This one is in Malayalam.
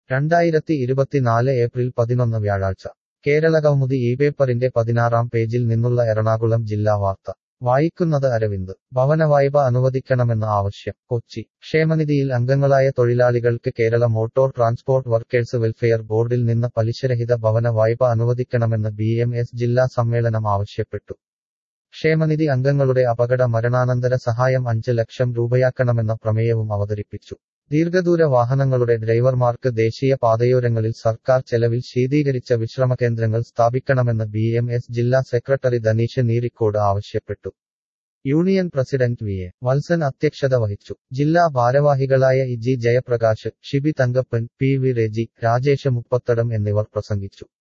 രണ്ടായിരത്തി ഇരുപത്തിനാല് ഏപ്രിൽ പതിനൊന്ന് വ്യാഴാഴ്ച കേരള കൗമുദി ഈ പേപ്പറിന്റെ പതിനാറാം പേജിൽ നിന്നുള്ള എറണാകുളം ജില്ലാ വാർത്ത വായിക്കുന്നത് അരവിന്ദ് ഭവനവായ്പ അനുവദിക്കണമെന്ന ആവശ്യം കൊച്ചി ക്ഷേമനിധിയിൽ അംഗങ്ങളായ തൊഴിലാളികൾക്ക് Kerala motor transport workers welfare ബോർഡിൽ നിന്ന് പലിശരഹിത ഭവന വായ്പ അനുവദിക്കണമെന്ന് ബി എം എസ് ജില്ലാ സമ്മേളനം ആവശ്യപ്പെട്ടു ക്ഷേമനിധി അംഗങ്ങളുടെ അപകട മരണാനന്തര സഹായം അഞ്ച് ലക്ഷം രൂപയാക്കണമെന്ന പ്രമേയവും അവതരിപ്പിച്ചു ദീർഘദൂര വാഹനങ്ങളുടെ ഡ്രൈവർമാർക്ക് ദേശീയ പാതയോരങ്ങളിൽ സർക്കാർ ചെലവിൽ ശീതീകരിച്ച വിശ്രമകേന്ദ്രങ്ങൾ സ്ഥാപിക്കണമെന്ന് ബി എം എസ് ജില്ലാ സെക്രട്ടറി ധനീഷ് നീരിക്കോട് ആവശ്യപ്പെട്ടു union president V A Valsan അധ്യക്ഷത വഹിച്ചു ജില്ലാ ഭാരവാഹികളായ E G Jayaprakash Shibi Thankappan P V Reji Rajesh Muppathadam എന്നിവർ പ്രസംഗിച്ചു